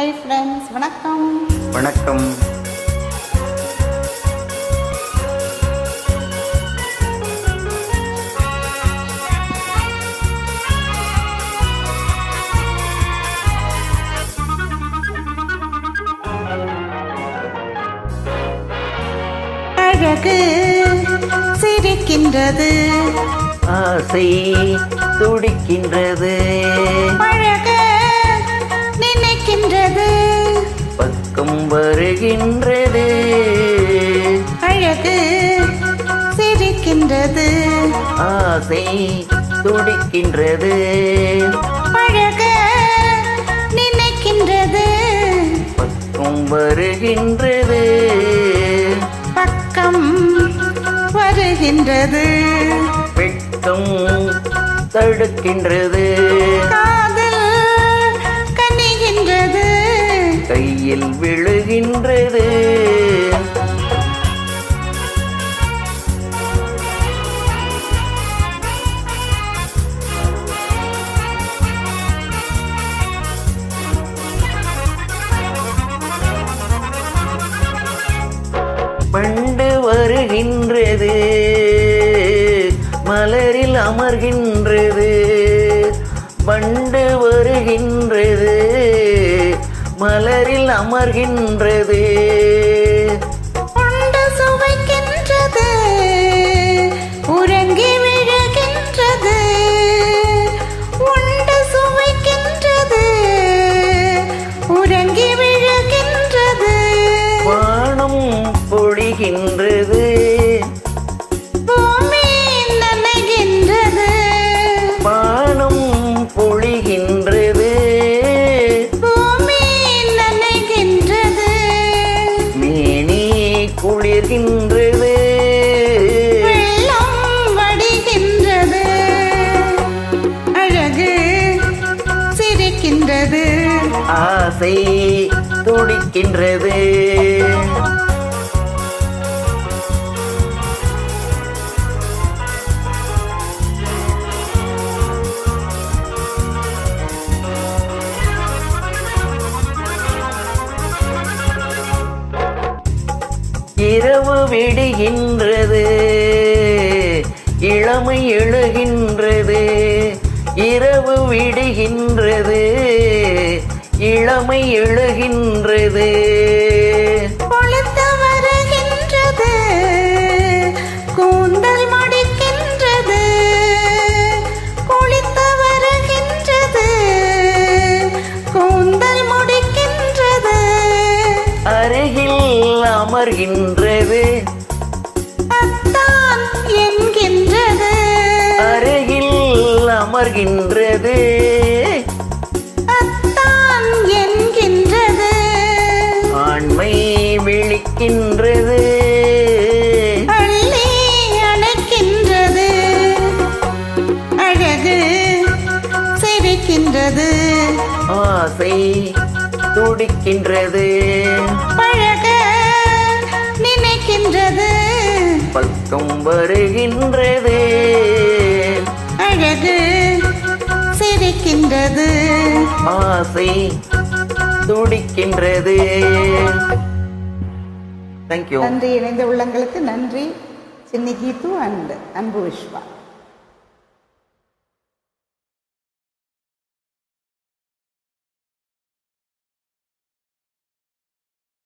hi friends வணக்கம் வணக்கம் அழகு சிரிக்கின்றது ஆசை துடிக்கின்றது பழக நினைக்கின்றது பக்கம் வருகின்றது அழகு சிரிக்கின்றது ஆசை துடிக்கின்றது பழக நினைக்கின்றது பக்கம் வருகின்றது பக்கம் வருகின்றது வெட்கம் தடுக்கின்றது காதல் கனிகின்றது கையில் விழுகின்றது பண்டு வருகின்றது மலரில் அமர்கின்றது பண்டு வருகின்றது மலரில் அமர்கின்றது உண்டு சுவைக்கின்றது உறங்கி விழுகின்றது உண்டு சுவைக்கின்றது உறங்கி விழுகின்றது வானம் பொழிகின்றது பூமி நனைகின்றது வானம் பொழிகின்றது பூமி நனைகின்றது மேனி குளிர்கின்றது வெள்ளம் வடிகின்றது அழகு சிரிக்கின்றது ஆசை துடிக்கின்றது இரவு விடுகின்றது இளமை எழுகின்றது இரவு விடுகின்றது இளமை எழுகின்றது பொழுது வருகின்றது கூந்தல் மடிக்கின்றது குளித்து வருகின்றது கூந்தல் முடிக்கின்றது அருகில் அமர்கின்றது அத்தான் என்கின்றது அருகில் அமர்கின்றது அத்தான் என்கின்றது ஆண்மை விழிக்கின்றது அள்ளி அணைக்கின்றது அழகு சிரிக்கின்றது ஆசை துடிக்கின்றது பழக நினைக்கின்றது பக்கம் வருகின்றது அழகு சிரிக்கின்றது ஆசை துடிக்கின்றது தேங்க்யூ நன்றி இணைந்த உள்ளங்களுக்கு நன்றி சின்னி கீது அண்ட் அன்பு விஸ்வா